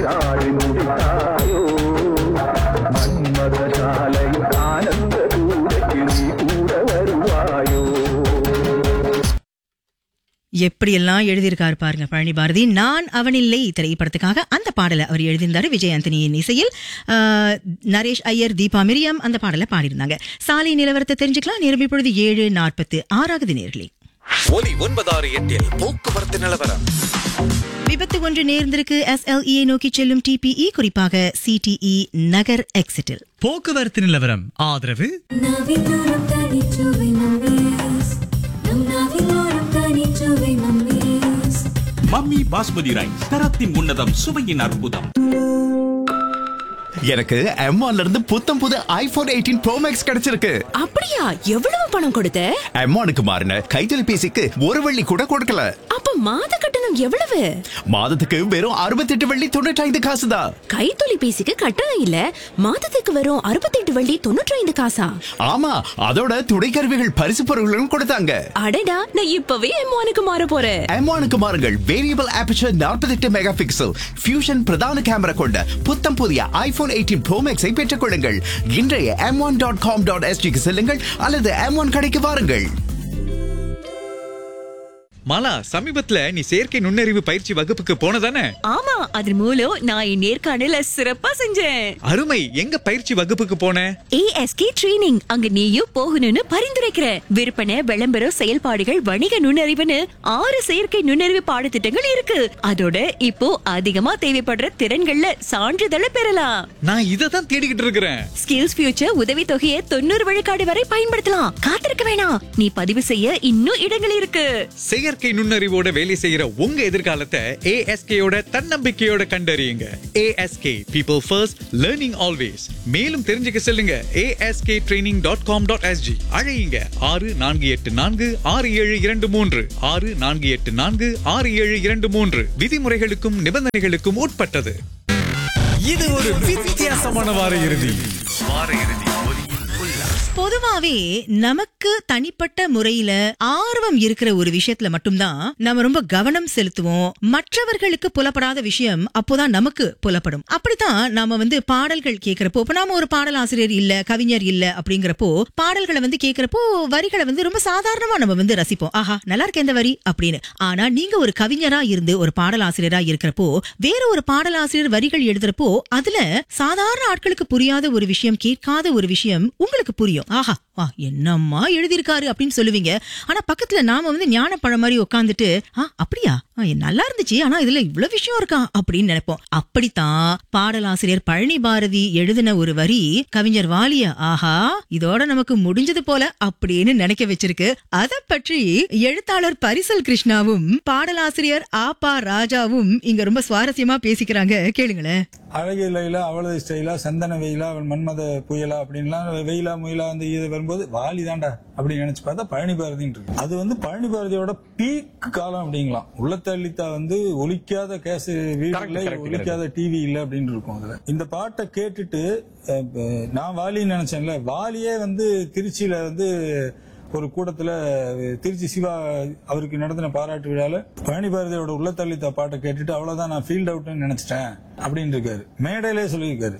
நீராடி முடித்தாயோ மன்மத சாலையில் ஆனந்த சூடைக்கு நீ கூட வருவாயோ எப்படியெல்லாம் எழுதியிருக்காரு பாருங்க பழனி பாரதி நான் அவனில்லை திரைப்படத்துக்காக அந்த பாடலை அவர் எழுதியிருந்தாரு விஜய் ஆண்டனியின் இசையில் ஆஹ், நரேஷ் ஐயர் தீபா மிரியம் அந்த பாடலை பாடியிருந்தாங்க சாலை நிலவரத்தை தெரிஞ்சுக்கலாம் நேரம் இப்பொழுது ஏழு நாற்பத்து ஆறாவது நேர்களே ஒலி ஒன்பதாறு எட்டில் போக்குவரத்து நிலவரம் விபத்து ஒன்று நேர்ந்திருக்கு எஸ்எல்இ நோக்கி செல்லும் டிபிஇ குறிப்பாக சிடிஇ நகர் எக்ஸிட்டில் போக்குவரத்து நிலவரம் ஆதரவு நாவிலோரம் தனிச்சுவை மம்மீஸ் நம் நாவிலோரம் தனிச்சுவை மம்மீஸ் மம்மி பாஸ்மதி ரைஸ் தரத்தின் உன்னதம் சுவையின் அற்புதம் எனக்கு M1 ல இருந்து புத்தம் புது ஐபோன் எயிட்டீன் ப்ரோ மேக்ஸ் கிடைச்சிருக்கு அப்படியா எவ்வளவு பணம் கொடுத்த M1க்கு மாறின கைத்தொலைபேசிக்கு ஒரு வெள்ளி கூட கொடுக்கல அப்ப மாத கட்டணம் எவ்வளவு மாதத்துக்கு வெறும் அறுபத்தெட்டு வெள்ளி தொண்ணூற்றி ஐந்து காசு தான் கைத்தொலைபேசிக்கு கட்டணம் இல்ல மாதத்துக்கு வரும் அறுபத்தெட்டு வள்ளி தொண்ணூற்றி ஐந்து காசா ஆமா அதோட துணைக்கருவிகள் பரிசு பொருள்களும் கொடுத்தாங்க அடடா நான் இப்பவே எம்மானுக்கு மாற போறேன் M1க்கு மாறுங்கள் variable aperture 48 megapixel fusion பிரதான கேமரா கொண்ட புத்தம் புதிய ஐபோன் எயிட்டீன் ப்ரோ மேக்ஸை பெற்றுக் கொள்ளுங்கள் இன்றைய M one dot com dot எஸ்டிக்கு செல்லுங்கள் அல்லது எம் ஒன் கடைக்கு வாருங்கள் மாலா சமீபத்துல நீ செயற்கை நுண்ணறிவு பயிற்சி வகுப்புக்கு போனதானே ஆமா அதன் மூலம் நான் என் நேர்காணல சிறப்பா செஞ்சேன் அருமை எங்க பயிற்சி வகுப்புக்கு போன ஏஎஸ்கே ட்ரெய்னிங் அங்க நீயும் போகணும்னு பரிந்துரைக்கிற விற்பனை விளம்பரம் செயல்பாடுகள் வணிக நுண்ணறிவுன்னு ஆறு செயற்கை நுண்ணறிவு பாடத்திட்டங்கள் இருக்கு அதோட இப்போ அதிகமா தேவைப்படுற திறன்கள்ல சான்றிதழை பெறலாம் நான் இதை தான் தேடிக்கிட்டு இருக்கிறேன் ஸ்கில்ஸ் ஃபியூச்சர் உதவி தொகையை தொண்ணூறு விழுக்காடு வரை பயன்படுத்தலாம் காத்திருக்க வேணாம் நீ பதிவு செய்ய இன்னும் இடங்கள் இருக்கு செயற்கை நுண்ணறிவோட வேலை செய்யற உங்க எதிர்காலத்தை ஏஎஸ்கேயோட தன்னம்பிக்கையோட கண்டறியுங்க ASK people first learning always மேலும் தெரிஞ்சுக்க செல்லுங்க ASK training dot com dot SG அழையுங்க ஆறு நான்கு எட்டு நான்கு ஆறு ஏழு இரண்டு மூன்று ஆறு நான்கு எட்டு நான்கு ஆறு ஏழு இரண்டு மூன்று விதிமுறைகளுக்கும் நிபந்தனைகளுக்கும் உட்பட்டது இது ஒரு வித்தியாசமான வார இறுதி பொதுவாவே நமக்கு தனிப்பட்ட முறையில ஆர்வம் இருக்கிற ஒரு விஷயத்துல மட்டும்தான் நம்ம ரொம்ப கவனம் செலுத்துவோம் மற்றவர்களுக்கு புலப்படாத விஷயம் அப்போதான் நமக்கு புலப்படும் அப்படித்தான் நாம வந்து பாடல்கள் கேட்கிறப்போ இப்ப நாம ஒரு பாடல் ஆசிரியர் இல்ல கவிஞர் இல்ல அப்படிங்கிறப்போ பாடல்களை வந்து கேட்கிறப்போ வரிகளை வந்து ரொம்ப சாதாரணமா நம்ம வந்து ரசிப்போம் ஆஹா நல்லா இருக்கு இந்த வரி அப்படின்னு ஆனா நீங்க ஒரு கவிஞரா இருந்து ஒரு பாடல் ஆசிரியரா இருக்கிறப்போ வேற ஒரு பாடல் ஆசிரியர் வரிகள் எழுதுறப்போ அதுல சாதாரண ஆட்களுக்கு புரியாத ஒரு விஷயம் கேட்காத ஒரு விஷயம் உங்களுக்கு புரியும் ஆஹா வா என்னம்மா எழுதியிருக்காரு அப்படின்னு சொல்லுவீங்க ஆனா பக்கத்துல நாம வந்து ஞானப்பழம் மாதிரி உட்காந்துட்டு ஆ அப்படியா ஆ, நல்லா இருந்துச்சு ஆனா இதுல இவ்வளவு விஷயம் இருக்கா அப்படின்னு நினைப்போம் அப்படித்தான் பாடலாசிரியர் பழனி பாரதி எழுதின ஒரு வரி கவிஞர் வாலிய ஆஹா இதோட நமக்கு முடிஞ்சது போல அப்படின்னு நினைக்க வச்சிருக்கு அத பற்றி எழுத்தாளர் பரிசல் கிருஷ்ணாவும் பாடலாசிரியர் ஆபா ராஜாவும் இங்க ரொம்ப சுவாரஸ்யமா பேசிக்கிறாங்க கேளுங்களேன் அழகிய லைலா அவளது ஸ்டைலா சந்தன வெயிலா அவள் மன்மத புயலா அப்படின்லாம் வெயிலா முயலா வந்து இது வரும்போது வாலி தாண்டா அப்படின்னு நினைச்சு பார்த்தா பழனி பாரதின்னு இருக்கு அது வந்து பழனி பாரதியோட பீக் காலம் அப்படிங்களாம் உள்ளத்தள்ளித்தா வந்து ஒலிக்காத கேஸ் வீடு இல்லை ஒலிக்காத டிவி இல்லை அப்படின்னு இருக்கும் அதுல இந்த பாட்டை கேட்டுட்டு அஹ், இப்ப நான் வாலின்னு நினைச்சேன்ல வாலியே வந்து திருச்சியில வந்து ஒரு கூட்டத்துல திருச்சி சிவா அவருக்கு நடத்தின பாராட்டு விழால பழனி பாரதியோட உள்ளத்தள்ளித்தா பாட்டை கேட்டுட்டு அவ்வளவுதான் நான் ஃபீல்ட் அவுட்னு நினைச்சிட்டேன் அப்படின்னு இருக்காரு மேடையிலே சொல்லியிருக்காரு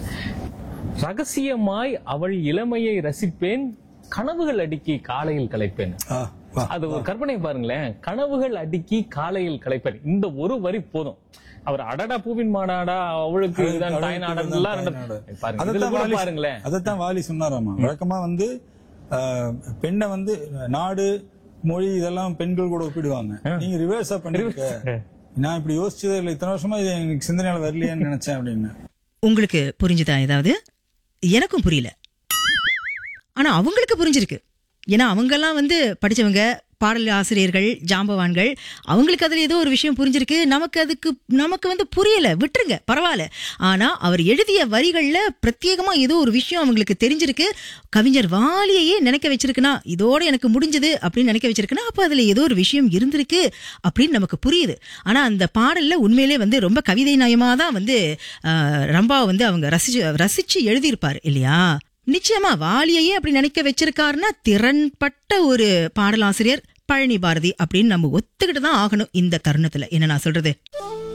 ரகசியமாய் அவள் இளமையை ரசிப்பேன் கனவுகள் அடுக்கி காலையில் கலைப்பேன் ஆ, வா. அது ஒரு கற்பனை பாருங்களேன் கனவுகள் அடுக்கி காலையில் கலைப்பேன் இந்த ஒரு வரி போதும் அவர் அடடா பூவின் மாடாடா அவளுக்கு இதுதான் தாய்நாடன் எல்லாம் ரெண்டு- பாருங்க இதுல அதைத்தான் கூட வாலி பாருங்களேன் அதைத்தான் வாலி சொன்னாராமா வழக்கமா வந்து ஆஹ், பெண்ணை வந்து நாடு மொழி இதெல்லாம் பெண்கள் கூட ஒப்பிடுவாங்க நீங்க ரிவர்ஸா பண்ணிருக்க நான் இப்படி யோசிச்சதே இல்லை இத்தனை வருஷமா இது எனக்கு சிந்தனையில வரலையேன்னு நினைச்சேன் அப்படின்னு உங்களுக்கு புரிஞ்சுதா ஏதாவது எனக்கும் புரியல ஆனா அவங்களுக்கு புரிஞ்சிருக்கு ஏன்னா அவங்கெல்லாம் வந்து படிச்சவங்க பாடல் ஆசிரியர்கள் ஜாம்பவான்கள் அவங்களுக்கு அதுல ஏதோ ஒரு விஷயம் புரிஞ்சிருக்கு நமக்கு அதுக்கு நமக்கு வந்து புரியல விட்டுருங்க பரவாயில்ல ஆனா அவர் எழுதிய வரிகள்ல பிரத்யேகமா ஏதோ ஒரு விஷயம் அவங்களுக்கு தெரிஞ்சிருக்கு கவிஞர் வாலியையே நினைக்க வச்சிருக்குன்னா இதோட எனக்கு முடிஞ்சது அப்படின்னு நினைக்க வச்சிருக்குன்னா அப்ப அதுல ஏதோ ஒரு விஷயம் இருந்திருக்கு அப்படின்னு நமக்கு புரியுது ஆனா அந்த பாடல்ல உண்மையிலே வந்து ரொம்ப கவிதை நயமா தான் வந்து ஆஹ், ரம்பா வந்து அவங்க ரசிச்சு ரசிச்சு எழுதியிருப்பார் இல்லையா நிச்சயமா வாலியையே அப்படி நினைக்க வச்சிருக்காருன்னா திறன்பட்ட ஒரு பாடலாசிரியர் பழனி பாரதி அப்படின்னு நம்ம ஒத்துக்கிட்டு தான் ஆகணும் இந்த தருணத்துல என்ன நான் சொல்றது